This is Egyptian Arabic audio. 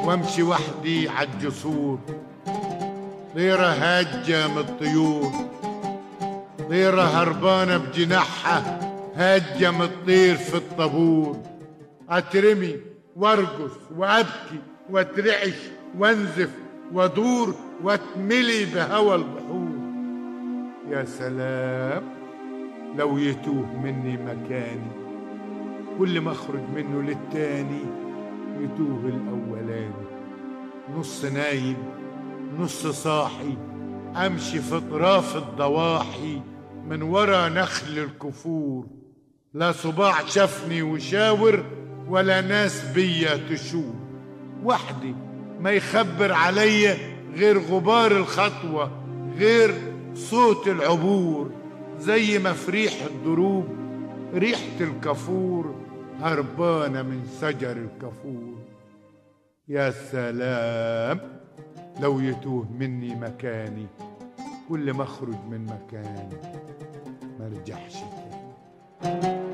وامشي وحدي عالجسور طيرة هاجة من الطيور طيرة هربانة بجناحها هاجة من الطير في الطابور اترمي وارقص وابكي واترعش وانزف وادور واتملي بهوى البحور يا سلام لو يتوه مني مكاني كل ما اخرج منه للتاني يتوه الاولاني نص نايم نص صاحي امشي في اطراف الضواحي من ورا نخل الكفور لا صباع شافني وشاور ولا ناس بيا تشور وحدي ما يخبر عليا غير غبار الخطوة غير صوت العبور زي ما في ريح الضروب ريحة الكافور هربانة من شجر الكافور يا سلام لو يتوه مني مكاني كل ما اخرج من مكاني ما ارجعش تاني